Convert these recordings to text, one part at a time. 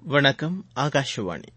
வணக்கம் ஆகாஷவாணி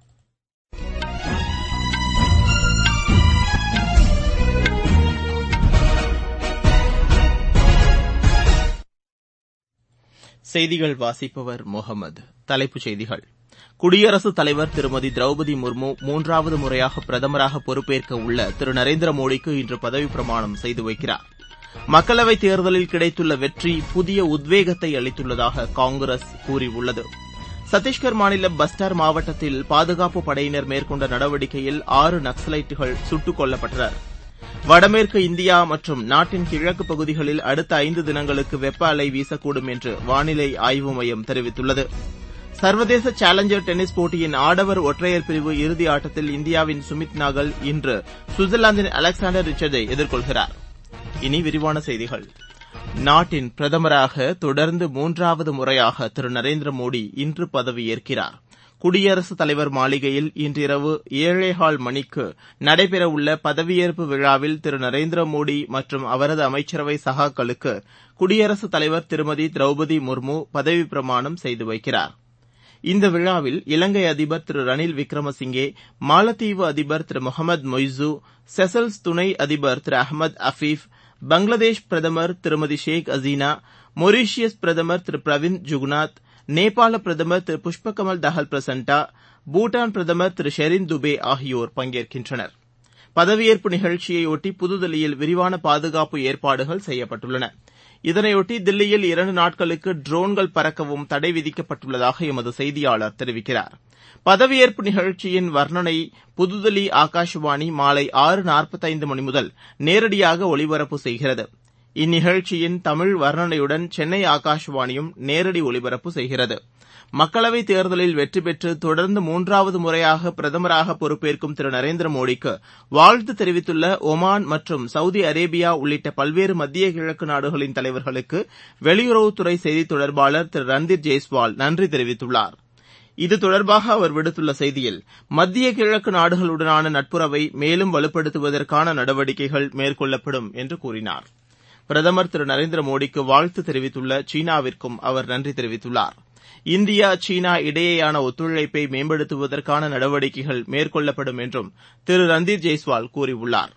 செய்திகள் வாசிப்பவர் முகமது தலைப்புச் செய்திகள் குடியரசுத் தலைவர் திருமதி திரௌபதி முர்மு மூன்றாவது முறையாக பிரதமராக பொறுப்பேற்க உள்ள திரு நரேந்திர மோடிக்கு இன்று பதவிப் பிரமாணம் செய்து வைக்கிறார் மக்களவைத் தேர்தலில் கிடைத்துள்ள வெற்றி புதிய உத்வேகத்தை அளித்துள்ளதாக காங்கிரஸ் கூறியுள்ளது சத்தீஸ்கர் மாநிலம் பஸ்டார் மாவட்டத்தில் பாதுகாப்புப் படையினர் மேற்கொண்ட நடவடிக்கையில் ஆறு நக்ஸலைட்டுகள் சுட்டுக் கொல்லப்பட்டனர் வடமேற்கு இந்தியா மற்றும் நாட்டின் கிழக்கு பகுதிகளில் அடுத்த ஐந்து தினங்களுக்கு வெப்ப அலை வீசக்கூடும் என்று வானிலை ஆய்வு மையம் தெரிவித்துள்ளது சர்வதேச சேலஞ்சர் டென்னிஸ் போட்டியின் ஆடவர் ஒற்றையர் பிரிவு இறுதி ஆட்டத்தில் இந்தியாவின் சுமித் நாகல் இன்று சுவிட்சர்லாந்தின் அலெக்சாண்டர் ரிச்சர்டை எதிர்கொள்கிறார் இனி விரிவான செய்திகள் நாட்டின் பிரதமராக தொடர்ந்து மூன்றாவது முறையாக திரு நரேந்திர மோடி இன்று பதவியேற்கிறார் குடியரசுத் தலைவர் மாளிகையில் இன்றிரவு ஏழேகால் மணிக்கு நடைபெறவுள்ள பதவியேற்பு விழாவில் திரு நரேந்திர மோடி மற்றும் அவரது அமைச்சரவை சகாக்களுக்கு குடியரசுத் தலைவர் திருமதி திரௌபதி முர்மு பதவிப் பிரமாணம் செய்து வைக்கிறார் இந்த விழாவில் இலங்கை அதிபர் திரு ரணில் விக்ரமசிங்கே மாலத்தீவு அதிபர் திரு முகமது மொய்சு செசல்ஸ் துணை அதிபர் திரு அஹமது அஃபீஃப் பங்களாதேஷ் பிரதமர் திருமதி ஷேக் ஹசீனா மொரீஷியஸ் பிரதமர் திரு பிரவிந்த் ஜுக்நாத் நேபாள பிரதமர் திரு புஷ்பகமல் தஹல் பிரசண்டா பூட்டான் பிரதமர் திரு ஷெரின் துபே ஆகியோர் பங்கேற்கின்றனர் பதவியேற்பு நிகழ்ச்சியையொட்டி புதுதில்லியில் விரிவான பாதுகாப்பு ஏற்பாடுகள் செய்யப்பட்டுள்ளன இதனையொட்டி தில்லியில் இரண்டு நாட்களுக்கு ட்ரோன்கள் பறக்கவும் தடை விதிக்கப்பட்டுள்ளதாக எமது செய்தியாளர் தெரிவிக்கிறார் பதவியேற்பு நிகழ்ச்சியின் வர்ணனை புதுதில்லி ஆகாஷவாணி மாலை ஆறு நாற்பத்தைந்து மணி முதல் நேரடியாக ஒலிபரப்பு செய்கிறது இந்நிகழ்ச்சியின் தமிழ் வர்ணனையுடன் சென்னை ஆகாஷவாணியும் நேரடி ஒலிபரப்பு செய்கிறது மக்களவைத் தேர்தலில் வெற்றி பெற்று தொடர்ந்து மூன்றாவது முறையாக பிரதமராக பொறுப்பேற்கும் திரு நரேந்திர மோடிக்கு வாழ்த்து தெரிவித்துள்ள ஒமான் மற்றும் சவுதி அரேபியா உள்ளிட்ட பல்வேறு மத்திய கிழக்கு நாடுகளின் தலைவர்களுக்கு வெளியுறவுத்துறை செய்தித் தொடர்பாளர் திரு ரந்தீர் ஜெய்ஸ்வால் நன்றி தெரிவித்துள்ளார் இது தொடர்பாக அவர் விடுத்துள்ள செய்தியில் மத்திய கிழக்கு நாடுகளுடனான நட்புறவை மேலும் வலுப்படுத்துவதற்கான நடவடிக்கைகள் மேற்கொள்ளப்படும் என்று கூறினார் பிரதமர் திரு நரேந்திர மோடிக்கு வாழ்த்து தெரிவித்துள்ள சீனாவிற்கும் அவர் நன்றி தெரிவித்துள்ளார் இந்தியா சீனா இடையேயான ஒத்துழைப்பை மேம்படுத்துவதற்கான நடவடிக்கைகள் மேற்கொள்ளப்படும் என்றும் திரு ரந்தீர் ஜெய்ஸ்வால் கூறியுள்ளார்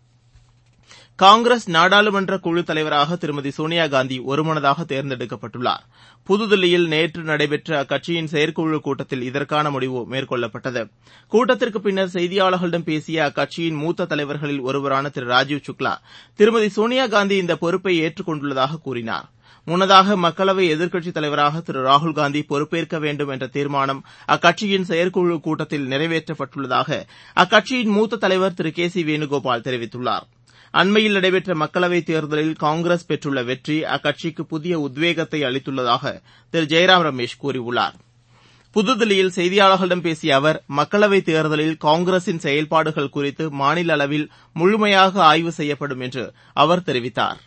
காங்கிரஸ் நாடாளுமன்ற குழு தலைவராக திருமதி சோனியாகாந்தி ஒருமனதாக தேர்ந்தெடுக்கப்பட்டுள்ளார் புதுதில்லியில் நேற்று நடைபெற்ற அக்கட்சியின் செயற்குழு கூட்டத்தில் இதற்கான முடிவு மேற்கொள்ளப்பட்டது கூட்டத்திற்கு பின்னர் செய்தியாளர்களிடம் பேசிய அக்கட்சியின் மூத்த தலைவர்களில் ஒருவரான திரு ராஜீவ் சுக்லா திருமதி சோனியாகாந்தி இந்த பொறுப்பை ஏற்றுக் கொண்டுள்ளதாக கூறினார் முன்னதாக மக்களவை எதிர்க்கட்சித் தலைவராக திரு ராகுல்காந்தி பொறுப்பேற்க வேண்டும் என்ற தீர்மானம் அக்கட்சியின் செயற்குழு கூட்டத்தில் நிறைவேற்றப்பட்டுள்ளதாக அக்கட்சியின் மூத்த தலைவர் திரு கே சி வேணுகோபால் தெரிவித்துள்ளார் அண்மையில் நடைபெற்ற மக்களவைத் தேர்தலில் காங்கிரஸ் பெற்றுள்ள வெற்றி அக்கட்சிக்கு புதிய உத்வேகத்தை அளித்துள்ளதாக திரு ஜெயராம் ரமேஷ் கூறியுள்ளார் புதுதில்லியில் செய்தியாளர்களிடம் பேசிய அவர் மக்களவைத் தேர்தலில் காங்கிரசின் செயல்பாடுகள் குறித்து மாநில அளவில் முழுமையாக ஆய்வு செய்யப்படும் என்று அவர் தெரிவித்தார்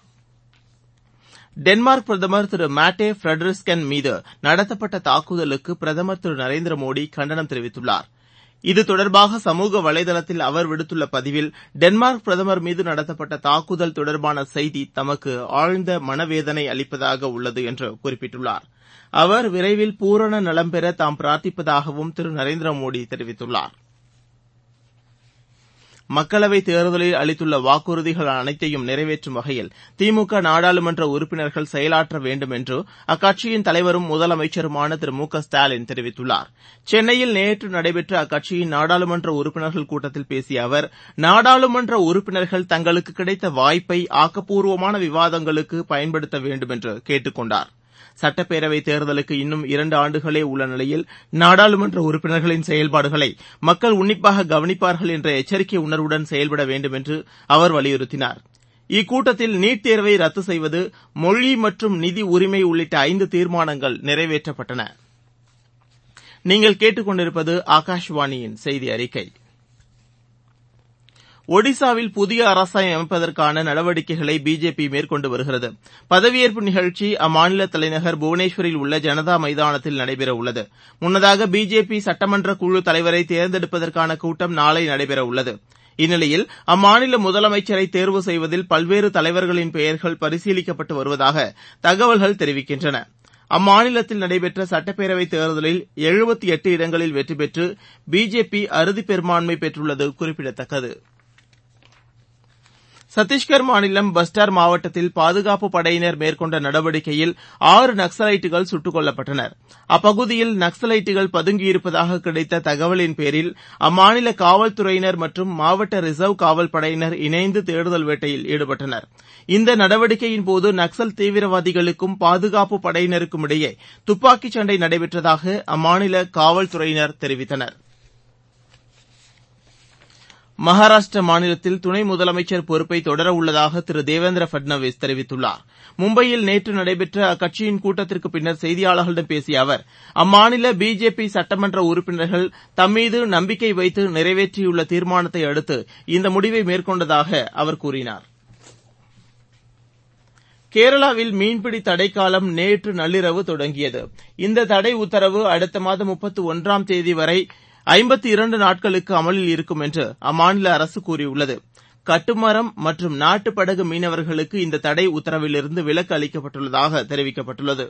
டென்மார்க் பிரதமர் திரு மேட்டே ஃபிரெட்ரிக்சென் மீது நடத்தப்பட்ட தாக்குதலுக்கு பிரதமர் திரு நரேந்திர மோடி கண்டனம் தெரிவித்துள்ளார் இது தொடர்பாக சமூக வலைதளத்தில் அவர் விடுத்துள்ள பதிவில் டென்மார்க் பிரதமர் மீது நடத்தப்பட்ட தாக்குதல் தொடர்பான செய்தி தமக்கு ஆழ்ந்த மனவேதனை அளிப்பதாக உள்ளது என்று குறிப்பிட்டுள்ளார் அவர் விரைவில் பூரண நலம் பெற தாம் பிரார்த்திப்பதாகவும் திரு நரேந்திர மோடி தெரிவித்துள்ளார் மக்களவைத் தேர்தலில் அளித்துள்ள வாக்குறுதிகள் அனைத்தையும் நிறைவேற்றும் வகையில் திமுக நாடாளுமன்ற உறுப்பினர்கள் செயலாற்ற வேண்டும் என்று அக்கட்சியின் தலைவரும் முதலமைச்சருமான திரு மு க ஸ்டாலின் தெரிவித்துள்ளார் சென்னையில் நேற்று நடைபெற்ற அக்கட்சியின் நாடாளுமன்ற உறுப்பினர்கள் கூட்டத்தில் பேசிய அவர் நாடாளுமன்ற உறுப்பினர்கள் தங்களுக்கு கிடைத்த வாய்ப்பை ஆக்கப்பூர்வமான விவாதங்களுக்கு பயன்படுத்த வேண்டும் என்று கேட்டுக் கொண்டார் சட்டப்பேரவைத் தேர்தலுக்கு இன்னும் இரண்டு ஆண்டுகளே உள்ள நிலையில் நாடாளுமன்ற உறுப்பினர்களின் செயல்பாடுகளை மக்கள் உன்னிப்பாக கவனிப்பார்கள் என்ற எச்சரிக்கை உணர்வுடன் செயல்பட வேண்டும் என்று அவர் வலியுறுத்தினார் இக்கூட்டத்தில் நீட் தேர்வை ரத்து செய்வது மொழி மற்றும் நிதி உரிமை உள்ளிட்ட ஐந்து தீர்மானங்கள் நிறைவேற்றப்பட்டன நீங்கள் கேட்டுக்கொண்டிருப்பது ஆகாஷவாணியின் செய்தி அறிக்கை ஒடிசாவில் புதிய அரசை அமைப்பதற்கான நடவடிக்கைகளை பிஜேபி மேற்கொண்டு வருகிறது பதவியேற்பு நிகழ்ச்சி அம்மாநில தலைநகர் புவனேஸ்வரில் உள்ள ஜனதா மைதானத்தில் நடைபெறவுள்ளது முன்னதாக பிஜேபி சட்டமன்ற குழு தலைவரை தேர்ந்தெடுப்பதற்கான கூட்டம் நாளை நடைபெறவுள்ளது இந்நிலையில் அம்மாநில முதலமைச்சரை தேர்வு செய்வதில் பல்வேறு தலைவர்களின் பெயர்கள் பரிசீலிக்கப்பட்டு வருவதாக தகவல்கள் தெரிவிக்கின்றன அம்மாநிலத்தில் நடைபெற்ற சட்டப்பேரவைத் தேர்தலில் எழுபத்தி எட்டு இடங்களில் வெற்றி பெற்று பிஜேபி அறுதி பெரும்பான்மை பெற்றுள்ளது குறிப்பிடத்தக்கது சத்தீஸ்கர் மாநிலம் பஸ்டார் மாவட்டத்தில் பாதுகாப்பு படையினர் மேற்கொண்ட நடவடிக்கையில் ஆறு நக்சலைட்டுகள் சுட்டுக் கொல்லப்பட்டனர் அப்பகுதியில் நக்சலைட்டுகள் பதுங்கியிருப்பதாக கிடைத்த தகவலின் பேரில் அம்மாநில காவல்துறையினர் மற்றும் மாவட்ட ரிசர்வ் காவல் படையினர் இணைந்து தேடுதல் வேட்டையில் ஈடுபட்டனர் இந்த நடவடிக்கையின்போது நக்சல் தீவிரவாதிகளுக்கும் பாதுகாப்பு படையினருக்கும் இடையே துப்பாக்கிச் சண்டை நடைபெற்றதாக அம்மாநில காவல்துறையினர் தெரிவித்தனர் மகாராஷ்டிர மாநிலத்தில் துணை முதலமைச்சர் பொறுப்பை தொடரவுள்ளதாக திரு தேவேந்திர பட்னாவிஸ் தெரிவித்துள்ளார் மும்பையில் நேற்று நடைபெற்ற அக்கட்சியின் கூட்டத்திற்கு பின்னர் செய்தியாளர்களிடம் பேசிய அவர் அம்மாநில பிஜேபி சட்டமன்ற உறுப்பினர்கள் தம்மீது நம்பிக்கை வைத்து நிறைவேற்றியுள்ள தீர்மானத்தை அடுத்து இந்த முடிவை மேற்கொண்டதாக அவர் கூறினார் கேரளாவில் மீன்பிடி தடைக்காலம் நேற்று நள்ளிரவு தொடங்கியது இந்த தடை உத்தரவு அடுத்த மாதம் முப்பத்து ஒன்றாம் தேதி வரை ஐம்பத்தி இரண்டு நாட்களுக்கு அமலில் இருக்கும் என்று அம்மாநில அரசு கூறியுள்ளது கட்டுமரம் மற்றும் நாட்டுப்படகு மீனவர்களுக்கு இந்த தடை உத்தரவிலிருந்து விலக்கு அளிக்கப்பட்டுள்ளதாக தெரிவிக்கப்பட்டுள்ளது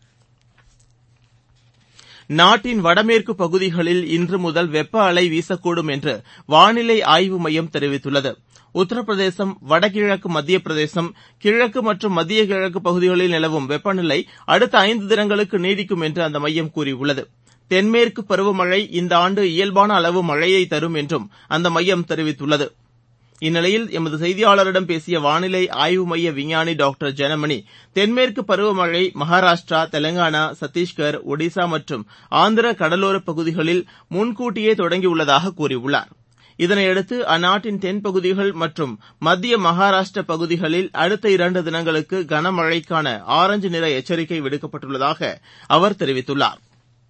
நாட்டின் வடமேற்கு பகுதிகளில் இன்று முதல் வெப்ப அலை வீசக்கூடும் என்று வானிலை ஆய்வு மையம் தெரிவித்துள்ளது உத்தரப்பிரதேசம் வடகிழக்கு மத்திய பிரதேசம் கிழக்கு மற்றும் மத்திய கிழக்கு பகுதிகளில் நிலவும் வெப்பநிலை அடுத்த ஐந்து தினங்களுக்கு நீடிக்கும் என்று அந்த மையம் கூறியுள்ளது தென்மேற்கு பருவமழை இந்த ஆண்டு இயல்பான அளவு மழையை தரும் என்றும் அந்த மையம் தெரிவித்துள்ளது இந்நிலையில் எமது செய்தியாளரிடம் பேசிய வானிலை ஆய்வு மைய விஞ்ஞானி டாக்டர் ஜனமணி தென்மேற்கு பருவமழை மகாராஷ்டிரா தெலங்கானா சத்தீஸ்கர் ஒடிசா மற்றும் ஆந்திர கடலோரப் பகுதிகளில் முன்கூட்டியே தொடங்கியுள்ளதாக கூறியுள்ளார் இதனையடுத்து அந்நாட்டின் தென்பகுதிகள் மற்றும் மத்திய மகாராஷ்டிர பகுதிகளில் அடுத்த இரண்டு தினங்களுக்கு கனமழைக்கான ஆரஞ்சு நிற எச்சரிக்கை விடுக்கப்பட்டுள்ளதாக அவர் தெரிவித்துள்ளார்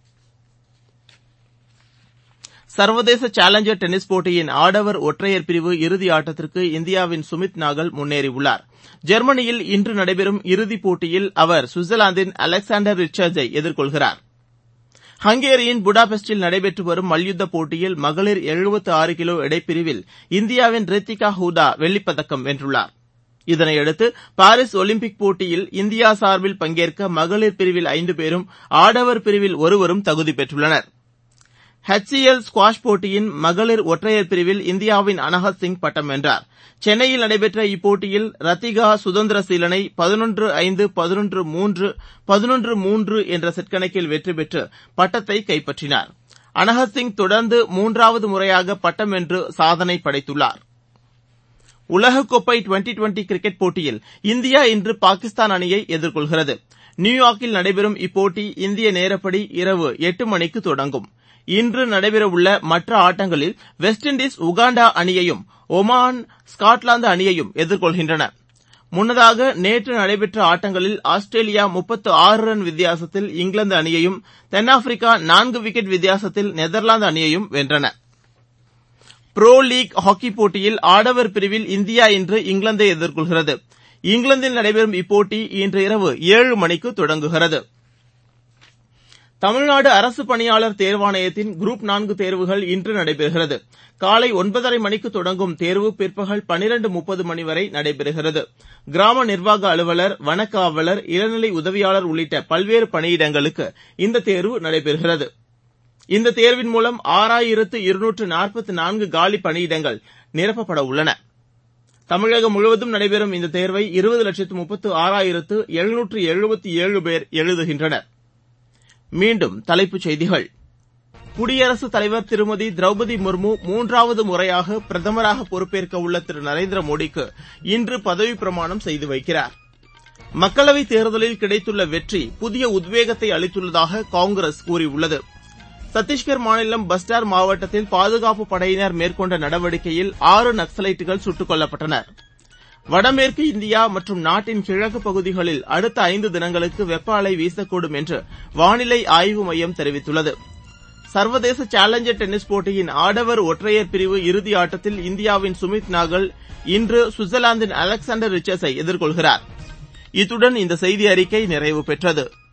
சர்வதேச சேலஞ்சர் டென்னிஸ் போட்டியின் ஆடவர் ஒற்றையர் பிரிவு இறுதி ஆட்டத்திற்கு இந்தியாவின் சுமித் நாகல் முன்னேறியுள்ளார் ஜெர்மனியில் இன்று நடைபெறும் இறுதிப் போட்டியில் அவர் சுவிட்சர்லாந்தின் அலெக்சாண்டர் ரிச்சர்ட்ஸை எதிர்கொள்கிறார் ஹங்கேரியின் புடாபெஸ்டில் நடைபெற்று வரும் மல்யுத்த போட்டியில் மகளிர் எழுபத்து ஆறு கிலோ எடைப்பிரிவில் இந்தியாவின் ரித்திகா ஹூடா வெள்ளிப்பதக்கம் வென்றுள்ளார் இதனையடுத்து பாரிஸ் ஒலிம்பிக் போட்டியில் இந்தியா சார்பில் பங்கேற்க மகளிர் பிரிவில் ஐந்து பேரும் ஆடவர் பிரிவில் ஒருவரும் தகுதி பெற்றுள்ளனர் ஹெச் சி எல் ஸ்குவாஷ் போட்டியின் மகளிர் ஒற்றையர் பிரிவில் இந்தியாவின் அனஹத் சிங் பட்டம் வென்றார் சென்னையில் நடைபெற்ற இப்போட்டியில் ரத்திகா சுதந்திர சீலனை பதினொன்று ஐந்து பதினொன்று மூன்று பதினொன்று மூன்று என்ற செட் கணக்கில் வெற்றி பெற்று பட்டத்தை கைப்பற்றினார் அனஹத் சிங் தொடர்ந்து மூன்றாவது முறையாக பட்டம் வென்று சாதனை படைத்துள்ளார் உலகக்கோப்பை டுவெண்டி டுவெண்டி கிரிக்கெட் போட்டியில் இந்தியா இன்று பாகிஸ்தான் அணியை எதிர்கொள்கிறது நியூயார்க்கில் நடைபெறும் இப்போட்டி இந்திய நேரப்படி இரவு எட்டு மணிக்கு தொடங்கும் இன்று நடைபெறவுள்ள மற்ற ஆட்டங்களில் வெஸ்ட் இண்டீஸ் உகாண்டா அணியையும் ஒமான் ஸ்காட்லாந்து அணியையும் எதிர்கொள்கின்றன முன்னதாக நேற்று நடைபெற்ற ஆட்டங்களில் ஆஸ்திரேலியா முப்பத்து ஆறு ரன் வித்தியாசத்தில் இங்கிலாந்து அணியையும் தென்னாப்பிரிக்கா நான்கு விக்கெட் வித்தியாசத்தில் நெதர்லாந்து அணியையும் வென்றன புரோ லீக் ஹாக்கி போட்டியில் ஆடவர் பிரிவில் இந்தியா இன்று இங்கிலாந்தை எதிர்கொள்கிறது இங்கிலாந்தில் நடைபெறும் இப்போட்டி இன்று இரவு ஏழு மணிக்கு தொடங்குகிறது தமிழ்நாடு அரசு பணியாளர் தேர்வாணையத்தின் குரூப் நான்கு தேர்வுகள் இன்று நடைபெறுகிறது காலை ஒன்பதரை மணிக்கு தொடங்கும் தேர்வு பிற்பகல் பன்னிரண்டு முப்பது மணி வரை நடைபெறுகிறது கிராம நிர்வாக அலுவலர் வனக்காவலர் இளநிலை உதவியாளர் உள்ளிட்ட பல்வேறு பணியிடங்களுக்கு இந்த தேர்வு நடைபெறுகிறது இந்த தேர்வின் மூலம் ஆறாயிரத்து இருநூற்று நாற்பத்து நான்கு காலி பணியிடங்கள் நிரப்பப்பட உள்ளன தமிழகம் முழுவதும் நடைபெறும் இந்த தேர்வை இருபது லட்சத்து முப்பத்து ஆறாயிரத்து எழுநூற்று எழுபத்தி ஏழு பேர் எழுதுகின்றனர் மீண்டும் தலைப்புச் செய்திகள் குடியரசுத் தலைவர் திருமதி திரௌபதி முர்மு மூன்றாவது முறையாக பிரதமராக பொறுப்பேற்க உள்ள திரு நரேந்திர மோடிக்கு இன்று பதவிப் பிரமாணம் செய்து வைக்கிறார் மக்களவைத் தேர்தலில் கிடைத்துள்ள வெற்றி புதிய உத்வேகத்தை அளித்துள்ளதாக காங்கிரஸ் கூறியுள்ளது சத்தீஸ்கர் மாநிலம் பஸ்டார் மாவட்டத்தில் பாதுகாப்பு படையினர் மேற்கொண்ட நடவடிக்கையில் ஆறு நக்சலைட்டுகள் சுட்டுக் கொல்லப்பட்டனர் வடமேற்கு இந்தியா மற்றும் நாட்டின் கிழக்கு பகுதிகளில் அடுத்த ஐந்து தினங்களுக்கு வெப்ப அலை வீசக்கூடும் என்று வானிலை ஆய்வு மையம் தெரிவித்துள்ளது சர்வதேச சேலஞ்சர் டென்னிஸ் போட்டியின் ஆடவர் ஒற்றையர் பிரிவு இறுதி ஆட்டத்தில் இந்தியாவின் சுமித் நாகல் இன்று சுவிட்சர்லாந்தின் அலெக்சாண்டர் ரிச்சர்ஸை எதிர்கொள்கிறார் இத்துடன் இந்த செய்தி அறிக்கை நிறைவு பெற்றது